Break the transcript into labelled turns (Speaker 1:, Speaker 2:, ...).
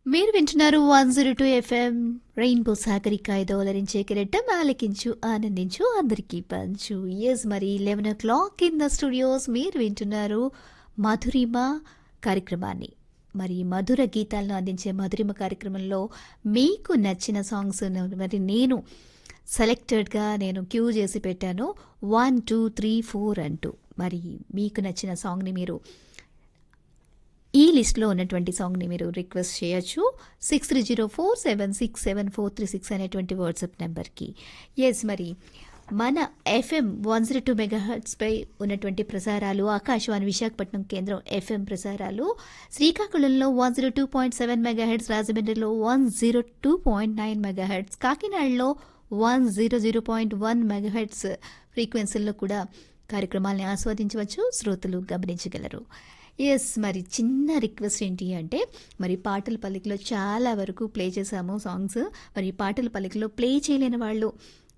Speaker 1: మీరు వింటున్నారు one zero two FM rainbow Sagarika ఐదో అలరించే కిరటం ఆలకించు ఆనందించు అందరికీ పంచు ఎస్ మరి eleven o'clock in the studios మీరు వింటున్నారు మధురిమ కార్యక్రమాన్ని మరి మధుర గీతాలను అందించే మధురిమ కార్యక్రమంలో మీకు నచ్చిన సాంగ్స్ మరి నేను సెలెక్టెడ్గా నేను క్యూ చేసి పెట్టాను వన్ టూ త్రీ ఫోర్ అంటూ మరి మీకు నచ్చిన సాంగ్ని మీరు ఈ లిస్ట్లో ఉన్నటువంటి సాంగ్ని మీరు రిక్వెస్ట్ చేయొచ్చు six three zero four seven six seven four three six అనేటువంటి వాట్సాప్ నెంబర్కి ఎస్ మరి మన ఎఫ్ఎం వన్ జీరో టూ మెగాహర్ట్స్పై ఉన్నటువంటి ప్రసారాలు ఆకాశవాణి విశాఖపట్నం కేంద్రం ఎఫ్ఎం ప్రసారాలు శ్రీకాకుళంలో one zero two point seven megahertz రాజమండ్రిలో one zero two point nine megahertz కాకినాడలో one zero zero point one megahertz ఫ్రీక్వెన్సీల్లో కూడా కార్యక్రమాల్ని ఆస్వాదించవచ్చు శ్రోతలు గమనించగలరు ఎస్ మరి చిన్న రిక్వెస్ట్ ఏంటి అంటే మరి పాటల పల్లికలో చాలా వరకు ప్లే చేశాము సాంగ్స్ మరి పాటల పల్లికలో ప్లే చేయలేని వాళ్ళు